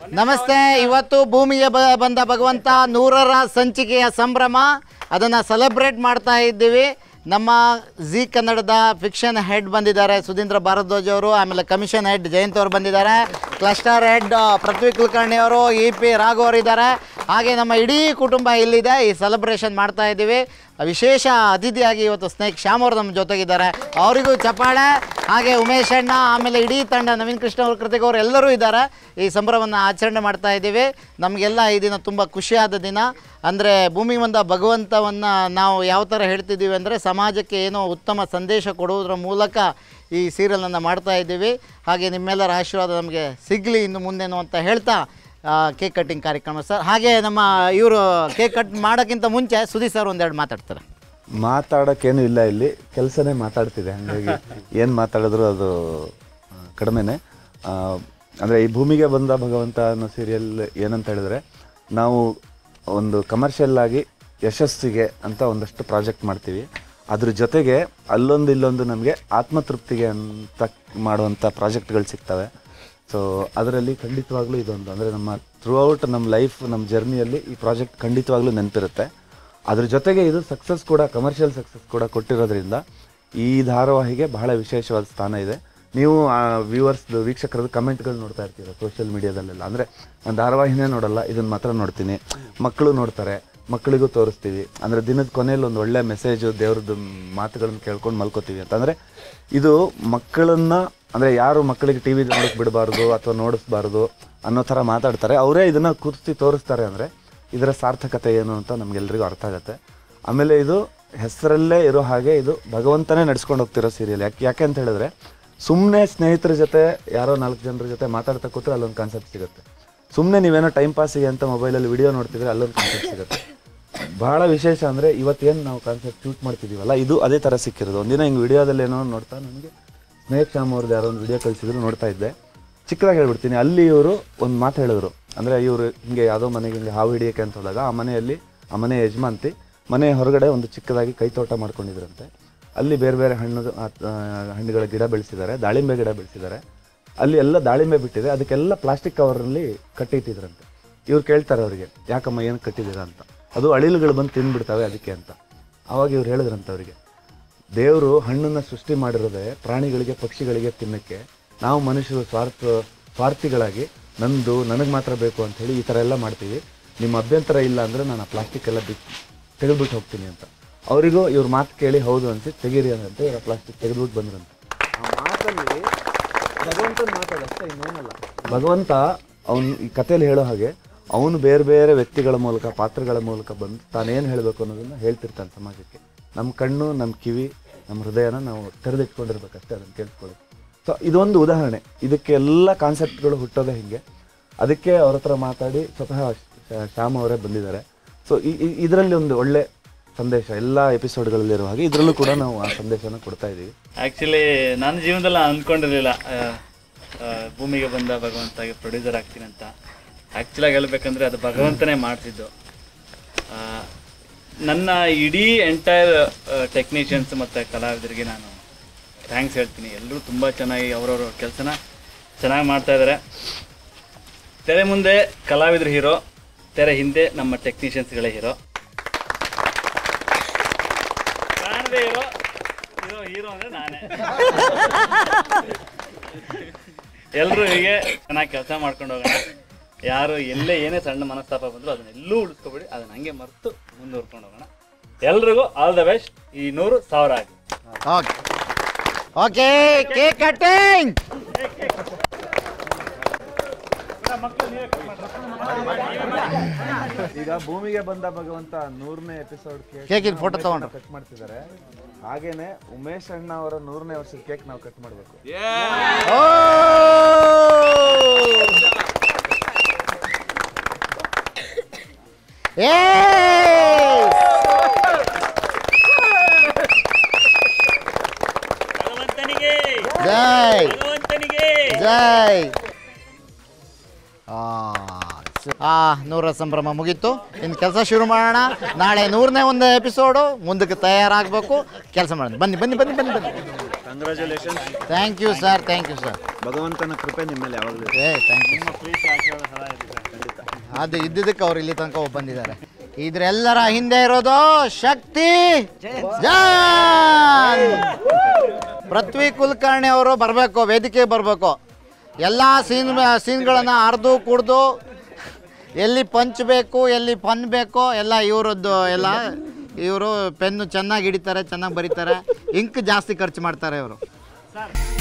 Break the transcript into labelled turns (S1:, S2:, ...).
S1: ನಮಸ್ತೆ ಇವತ್ತು ಭೂಮಿಗೆ ಬ ಬಂದ ಭಗವಂತ ನೂರರ ಸಂಚಿಕೆಯ ಸಂಭ್ರಮ ಅದನ್ನು ಸೆಲೆಬ್ರೇಟ್ ಮಾಡ್ತಾ ಇದ್ದೀವಿ ನಮ್ಮ ಜಿ ಕನ್ನಡದ ಫಿಕ್ಷನ್ ಹೆಡ್ ಬಂದಿದ್ದಾರೆ ಸುಧೀಂದ್ರ ಭಾರದ್ವಾಜ್ ಅವರು ಆಮೇಲೆ ಕಮಿಷನ್ ಹೆಡ್ ಜಯಂತ್ ಅವರು ಬಂದಿದ್ದಾರೆ ಕ್ಲಸ್ಟರ್ ಹೆಡ್ ಪೃಥ್ವಿ ಕುಲಕರ್ಣಿ ಅವರು ಇ ಪಿ ರಾಘವ್ ಅವರು ಇದ್ದಾರೆ ಹಾಗೆ ನಮ್ಮ ಇಡೀ ಕುಟುಂಬ ಇಲ್ಲಿದೆ ಈ ಸೆಲೆಬ್ರೇಷನ್ ಮಾಡ್ತಾ ಇದ್ದೀವಿ ವಿಶೇಷ ಅತಿಥಿಯಾಗಿ ಇವತ್ತು ಸ್ನೇಕ್ ಶ್ಯಾಮ್ ಅವರು ನಮ್ಮ ಜೊತೆಗಿದ್ದಾರೆ ಅವರಿಗೂ ಚಪ್ಪಾಳೆ ಹಾಗೆ ಉಮೇಶ್ ಅಣ್ಣ ಆಮೇಲೆ ಇಡೀ ತಂಡ ನವೀನ್ ಕೃಷ್ಣ ಅವ್ರ ಕೃತಿಕ್ ಅವರು ಎಲ್ಲರೂ ಇದ್ದಾರೆ ಈ ಸಂಭ್ರಮವನ್ನು ಆಚರಣೆ ಮಾಡ್ತಾ ಇದ್ದೀವಿ ನಮಗೆಲ್ಲ ಈ ದಿನ ತುಂಬ ಖುಷಿಯಾದ ದಿನ ಅಂದರೆ ಭೂಮಿ ಬಂದ ಭಗವಂತವನ್ನು ನಾವು ಯಾವ ಥರ ಹೇಳ್ತಿದ್ದೀವಿ ಅಂದರೆ ಸಮಾಜಕ್ಕೆ ಏನೋ ಉತ್ತಮ ಸಂದೇಶ ಕೊಡುವುದರ ಮೂಲಕ ಈ ಸೀರಿಯಲನ್ನು ಮಾಡ್ತಾ ಇದ್ದೀವಿ ಹಾಗೆ ನಿಮ್ಮೆಲ್ಲರ ಆಶೀರ್ವಾದ ನಮಗೆ ಸಿಗಲಿ ಇನ್ನು ಮುಂದೇನು ಅಂತ ಹೇಳ್ತಾ ಕೇಕ್ ಕಟ್ಟಿಂಗ್ ಕಾರ್ಯಕ್ರಮ ಸರ್ ಹಾಗೆ ನಮ್ಮ ಇವರು ಕೇಕ್ ಕಟ್ ಮಾಡೋಕ್ಕಿಂತ ಮುಂಚೆ ಸುದೀಪ್ ಸರ್ ಒಂದೆರಡು ಮಾತಾಡ್ತಾರೆ
S2: ಮಾತಾಡೋಕ್ಕೇನು ಇಲ್ಲ ಇಲ್ಲಿ ಕೆಲಸನೇ ಮಾತಾಡ್ತಿದೆ ಹಾಗಾಗಿ ಏನು ಮಾತಾಡಿದ್ರು ಅದು ಆ, ಕಡಿಮೆನೆ ಆ, ಅಂದ್ರೆ ಈ ಭೂಮಿಗೆ ಬಂದ ಭಗವಂತ ಅನ್ನೋ ಸೀರಿಯಲ್ ಏನಂತ ಹೇಳಿದ್ರೆ ನಾವು ಒಂದು ಕಮರ್ಷಿಯಲ್ ಆಗಿ ಯಶಸ್ಸಿಗೆ ಅಂತ ಒಂದಷ್ಟು ಪ್ರಾಜೆಕ್ಟ್ ಮಾಡ್ತೀವಿ ಅದ್ರ ಜೊತೆಗೆ ಅಲ್ಲೊಂದು ಇಲ್ಲೊಂದು ನಮಗೆ ಆತ್ಮತೃಪ್ತಿಗೆ ಅಂತ ಮಾಡುವಂಥ ಪ್ರಾಜೆಕ್ಟ್ಗಳು ಸಿಗ್ತವೆ ಸೊ ಅದರಲ್ಲಿ ಖಂಡಿತವಾಗ್ಲೂ ಇದೊಂದು ಅಂದರೆ ನಮ್ಮ ಥ್ರೂ ಔಟ್ ನಮ್ಮ ಲೈಫ್ ನಮ್ಮ ಜರ್ನಿಯಲ್ಲಿ ಈ ಪ್ರಾಜೆಕ್ಟ್ ಖಂಡಿತವಾಗ್ಲೂ ನೆನಪಿರುತ್ತೆ ಅದ್ರ ಜೊತೆಗೆ ಇದು ಸಕ್ಸಸ್ ಕೂಡ ಕಮರ್ಷಿಯಲ್ ಸಕ್ಸಸ್ ಕೂಡ ಕೊಟ್ಟಿರೋದ್ರಿಂದ ಈ ಧಾರಾವಾಹಿಗೆ ಬಹಳ ವಿಶೇಷವಾದ ಸ್ಥಾನ ಇದೆ ನೀವು ವ್ಯೂವರ್ಸ್ ವೀಕ್ಷಕರದ್ದು ಕಮೆಂಟ್ಗಳು ನೋಡ್ತಾ ಇರ್ತೀರ ಸೋಷಿಯಲ್ ಮೀಡಿಯಾದಲ್ಲೆಲ್ಲ ಅಂದರೆ ನಾನು ಧಾರಾವಾಹಿನೇ ನೋಡಲ್ಲ ಇದನ್ನ ಮಾತ್ರ ನೋಡ್ತೀನಿ ಮಕ್ಕಳು ನೋಡ್ತಾರೆ ಮಕ್ಕಳಿಗೂ ತೋರಿಸ್ತೀವಿ ಅಂದರೆ ದಿನದ ಕೊನೆಯಲ್ಲಿ ಒಂದು ಒಳ್ಳೆ ಮೆಸೇಜು ದೇವ್ರದ್ದು ಮಾತುಗಳನ್ನು ಕೇಳ್ಕೊಂಡು ಮಲ್ಕೋತೀವಿ ಅಂತಂದರೆ ಇದು ಮಕ್ಕಳನ್ನ ಅಂದರೆ ಯಾರು ಮಕ್ಕಳಿಗೆ ಟಿ ವಿ ನೋಡಕ್ಕೆ ಬಿಡಬಾರ್ದು ಅಥವಾ ನೋಡಿಸ್ಬಾರ್ದು ಅನ್ನೋ ಥರ ಮಾತಾಡ್ತಾರೆ ಅವರೇ ಇದನ್ನು ಕೂರಿಸಿ ತೋರಿಸ್ತಾರೆ ಅಂದರೆ ಇದರ ಸಾರ್ಥಕತೆ ಏನು ಅಂತ ನಮಗೆಲ್ರಿಗೂ ಅರ್ಥ ಆಗುತ್ತೆ ಆಮೇಲೆ ಇದು ಹೆಸರಲ್ಲೇ ಇರೋ ಹಾಗೆ ಇದು ಭಗವಂತನೇ ನಡ್ಸ್ಕೊಂಡು ಹೋಗ್ತಿರೋ ಸೀರಿಯಲ್ ಯಾಕೆ ಯಾಕೆ ಅಂತ ಹೇಳಿದ್ರೆ ಸುಮ್ಮನೆ ಸ್ನೇಹಿತರ ಜೊತೆ ಯಾರೋ ನಾಲ್ಕು ಜನರ ಜೊತೆ ಮಾತಾಡ್ತಾ ಕೂತ್ರೆ ಅಲ್ಲೊಂದು ಕಾನ್ಸೆಪ್ಟ್ ಸಿಗುತ್ತೆ ಸುಮ್ಮನೆ ನೀವೇನೋ ಟೈಮ್ ಪಾಸಿಗೆ ಅಂತ ಮೊಬೈಲಲ್ಲಿ ವಿಡಿಯೋ ನೋಡ್ತಿದ್ರೆ ಅಲ್ಲೊಂದು ಕಾನ್ಸೆಪ್ಟ್ ಸಿಗುತ್ತೆ ಬಹಳ ವಿಶೇಷ ಅಂದರೆ ಇವತ್ತೇನು ನಾವು ಕಾನ್ಸೆಪ್ಟ್ ಶೂಟ್ ಮಾಡ್ತಿದ್ದೀವಲ್ಲ ಇದು ಅದೇ ಥರ ಸಿಕ್ಕಿರೋದು ಒಂದಿನ ಹಿಂಗೆ ವಿಡಿಯೋದಲ್ಲಿ ಏನೋ ನೋಡ್ತಾ ನನಗೆ ಸ್ನೇಹಿತ ಶ್ಯಾಮ್ ಅವ್ರದ್ದು ಯಾರೋ ಒಂದು ವಿಡಿಯೋ ಕಳಿಸಿದ್ರು ನೋಡ್ತಾ ಇದ್ದೆ ಚಿಕ್ಕದಾಗಿ ಹೇಳ್ಬಿಡ್ತೀನಿ ಅಲ್ಲಿ ಇವರು ಒಂದು ಮಾತು ಹೇಳಿದ್ರು ಅಂದರೆ ಇವರು ಹಿಂಗೆ ಯಾವುದೋ ಮನೆಗೆ ಹಿಂಗೆ ಹಾವು ಹಿಡಿಯೋಕೆ ಅಂತ ಹೋದಾಗ ಆ ಮನೆಯಲ್ಲಿ ಆ ಮನೆ ಯಜಮಾಂತಿ ಮನೆ ಹೊರಗಡೆ ಒಂದು ಚಿಕ್ಕದಾಗಿ ಕೈತೋಟ ಮಾಡ್ಕೊಂಡಿದ್ರಂತೆ ಅಲ್ಲಿ ಬೇರೆ ಬೇರೆ ಹಣ್ಣು ಆ, ಆ, ಹಣ್ಣುಗಳ ಗಿಡ ಬೆಳೆಸಿದ್ದಾರೆ ದಾಳಿಂಬೆ ಗಿಡ ಬೆಳೆಸಿದ್ದಾರೆ ಅಲ್ಲಿ ಎಲ್ಲ ದಾಳಿಂಬೆ ಬಿಟ್ಟಿದೆ ಅದಕ್ಕೆಲ್ಲ ಪ್ಲಾಸ್ಟಿಕ್ ಕವರಲ್ಲಿ ಕಟ್ಟಿಟ್ಟಿದ್ರಂತೆ ಇವ್ರು ಕೇಳ್ತಾರೆ ಅವರಿಗೆ ಯಾಕಮ್ಮ ಏನು ಕಟ್ಟಿದ್ದೀರಾ ಅಂತ ಅದು ಅಳಿಲುಗಳು ಬಂದು ತಿಂದ್ಬಿಡ್ತವೆ ಅದಕ್ಕೆ ಅಂತ ಆವಾಗ ಇವ್ರು ಹೇಳಿದ್ರಂತೆ ಅವರಿಗೆ ದೇವರು ಹಣ್ಣನ್ನು ಸೃಷ್ಟಿ ಮಾಡಿರೋದೇ ಪ್ರಾಣಿಗಳಿಗೆ ಪಕ್ಷಿಗಳಿಗೆ ತಿನ್ನಕ್ಕೆ ನಾವು ಮನುಷ್ಯರು ಸ್ವಾರ್ಥ ಸ್ವಾರ್ಥಿಗಳಾಗಿ ನಂದು ನನಗೆ ಮಾತ್ರ ಬೇಕು ಅಂತ ಹೇಳಿ ಈ ಥರ ಎಲ್ಲ ಮಾಡ್ತೀವಿ ನಿಮ್ಮ ಅಭ್ಯಂತರ ಇಲ್ಲ ಅಂದರೆ ನಾನು ಆ ಪ್ಲಾಸ್ಟಿಕ್ ಎಲ್ಲ ಬಿಟ್ಟು ತೆಗೆದ್ಬಿಟ್ಟು ಹೋಗ್ತೀನಿ ಅಂತ ಅವರಿಗೂ ಇವ್ರ ಮಾತು ಕೇಳಿ ಹೌದು ಅಂತ ತೆಗೀರಿ ಅಂತ ಇವ್ರ ಪ್ಲಾಸ್ಟಿಕ್ ತೆಗೆದ್ಬಿಟ್ಟು ಬಂದ್ರಂತೆ ಆ ಮಾತಲ್ಲಿ ಭಗವಂತನ ಮಾತಾಡಷ್ಟೇ ಇನ್ನೇನಲ್ಲ ಭಗವಂತ ಅವನು ಈ ಕಥೆಯಲ್ಲಿ ಹೇಳೋ ಹಾಗೆ ಅವನು ಬೇರೆ ಬೇರೆ ವ್ಯಕ್ತಿಗಳ ಮೂಲಕ ಪಾತ್ರಗಳ ಮೂಲಕ ಬಂದು ತಾನೇನು ಹೇಳಬೇಕು ಅನ್ನೋದನ್ನ ಹೇಳ್ತಿರ್ತಾನೆ ಸಮಾಜಕ್ಕೆ ನಮ್ಮ ಕಣ್ಣು ನಮ್ಮ ಕಿವಿ ನಮ್ಮ ಹೃದಯನ ನಾವು ತೆರೆದಿಟ್ಕೊಂಡಿರ್ಬೇಕಷ್ಟೇ ಅದನ್ನು ಕೇಳಿಸ್ಕೊಳ್ಳಿ ಸೊ ಇದೊಂದು ಉದಾಹರಣೆ ಇದಕ್ಕೆ ಎಲ್ಲ ಕಾನ್ಸೆಪ್ಟ್ಗಳು ಹುಟ್ಟೋದೇ ಹಿಂಗೆ ಅದಕ್ಕೆ ಅವ್ರ ಹತ್ರ ಮಾತಾಡಿ ಸ್ವತಃ ಶ- ಶ್ಯಾಮ್ ಅವರೇ ಬಂದಿದ್ದಾರೆ ಸೊ ಇದರಲ್ಲಿ ಒಂದು ಒಳ್ಳೆ ಸಂದೇಶ ಎಲ್ಲ ಎಪಿಸೋಡ್ಗಳಲ್ಲಿರುವ ಹಾಗೆ ಇದರಲ್ಲೂ ಕೂಡ ನಾವು ಆ ಸಂದೇಶನ ಕೊಡ್ತಾ ಇದ್ದೀವಿ
S3: ಆ್ಯಕ್ಚುಲಿ ನನ್ನ ಜೀವನದಲ್ಲಿ ನಾನು ಅಂದ್ಕೊಂಡಿರಲಿಲ್ಲ ಭೂಮಿಗೆ ಬಂದ ಭಗವಂತಾಗಿ ಪ್ರೊಡ್ಯೂಸರ್ ಆಗ್ತೀನಿ ಅಂತ ಆ್ಯಕ್ಚುಲಾಗಿ ಹೇಳ್ಬೇಕಂದ್ರೆ ಅದು ಭಗವಂತನೇ ಮಾಡ್ತಿದ್ದು ಆ, ನನ್ನ ಇಡೀ ಎಂಟೈರ್ ಟೆಕ್ನಿಷಿಯನ್ಸ್ ಮತ್ತು ಕಲಾವಿದರಿಗೆ ನಾನು ಥ್ಯಾಂಕ್ಸ್ ಹೇಳ್ತೀನಿ ಎಲ್ಲರೂ ತುಂಬ ಚೆನ್ನಾಗಿ ಅವರವ್ರ ಕೆಲಸನ ಚೆನ್ನಾಗಿ ಮಾಡ್ತಾ ಇದ್ದಾರೆ ತೆರೆ ಮುಂದೆ ಕಲಾವಿದರು ಹೀರೋ ತೆರೆ ಹಿಂದೆ ನಮ್ಮ ಟೆಕ್ನಿಷಿಯನ್ಸ್ಗಳೇ ಹೀರೋ ಕಾಣದೇ ಇರೋ ಹೀರೋ ಹೀರೋ ಅಂದ್ರೆ ನಾನೇ ಎಲ್ಲರೂ ಹೀಗೆ ಚೆನ್ನಾಗಿ ಕೆಲಸ ಮಾಡ್ಕೊಂಡು ಹೋಗೋಣ ಯಾರು ಎಲ್ಲೇ ಏನೇ ಸಣ್ಣ ಮನಸ್ತಾಪ ಬಂದ್ರು ಅದನ್ನೆಲ್ಲೂ ಉಳಿಸ್ಕೊಬೇಡಿ ಅದನ್ನ ಹಂಗೆ ಮರೆತು ಮುಂದುವರ್ಕೊಂಡು ಹೋಗೋಣ ಎಲ್ರಿಗೂ ಆಲ್ ದ ಬೆಸ್ಟ್ ಈ ನೂರು ಸಾವಿರ ಆಗಿ
S1: ಓಕೆ ಓಕೆ ಕೇಕ್ ಕಟ್ಟಿಂಗ್
S2: ಈಗ ಭೂಮಿಗೆ ಬಂದ ಭಗವಂತ ನೂರನೇ ಎಪಿಸೋಡ್
S1: ಕೇಕಿನ photo ತಗೊಂಡ್ರು.
S2: ಕಟ್ ಮಾಡ್ತಿದ್ದಾರೆ ಹಾಗೇನೆ ಉಮೇಶ್ ಅಣ್ಣ ಅವರ ನೂರನೇ ವರ್ಷದ ಕೇಕ್ ನಾವು ಕಟ್ ಮಾಡಬೇಕು
S3: ಭಗವಂತನಿಗೆ
S1: ಜೈ
S3: ಭಗವಂತನಿಗೆ
S1: ಜೈ ಆ ನೂರ ಸಂಭ್ರಮ ಮುಗೀತು ಇನ್ನು ಕೆಲಸ ಶುರು ಮಾಡೋಣ ನಾಳೆ ನೂರನೇ ಒಂದು ಎಪಿಸೋಡು ಮುಂದಕ್ಕೆ ತಯಾರಾಗಬೇಕು ಕೆಲಸ ಮಾಡೋಣ ಬನ್ನಿ ಬನ್ನಿ ಬನ್ನಿ ಬನ್ನಿ ಬನ್ನಿ
S3: congratulation
S1: thank you sir thank you sir
S2: ಭಗವಂತನ ಕೃಪೆ ನಿಮ್ಮ ಮೇಲೆ ಯಾವಾಗಲೂ
S1: ಏ ಥ್ಯಾಂಕ್ ಯು
S3: ನಿಮ್ಮ ಪ್ರೀತಿ ಆಶೀರ್ವಾದ ಸದಾ ಇರಲಿ ಸರ್
S1: ಅದು ಇದ್ದಿದ್ದಕ್ಕೆ ಅವ್ರು ಇಲ್ಲಿ ತನಕ ಹೋಗಿ ಬಂದಿದ್ದಾರೆ ಇದ್ರೆಲ್ಲರ ಹಿಂದೆ ಇರೋದು ಶಕ್ತಿ ಜಾನ್ ಪೃಥ್ವಿ ಕುಲಕರ್ಣಿ ಅವರು ಬರಬೇಕು ವೇದಿಕೆಗೆ ಬರಬೇಕು ಎಲ್ಲ ಸೀನ್ ಸೀನ್ಗಳನ್ನು ಅರ್ದು ಕುಡ್ದು ಎಲ್ಲಿ ಪಂಚ್ ಬೇಕು ಎಲ್ಲಿ ಪನ್ ಬೇಕು ಎಲ್ಲ ಇವರದ್ದು ಎಲ್ಲ ಇವರು ಪೆನ್ನು ಚೆನ್ನಾಗಿ ಹಿಡಿತಾರೆ ಚೆನ್ನಾಗಿ ಬರೀತಾರೆ ಇಂಕ್ ಜಾಸ್ತಿ ಖರ್ಚು ಮಾಡ್ತಾರೆ ಇವರು
S3: ಸರ್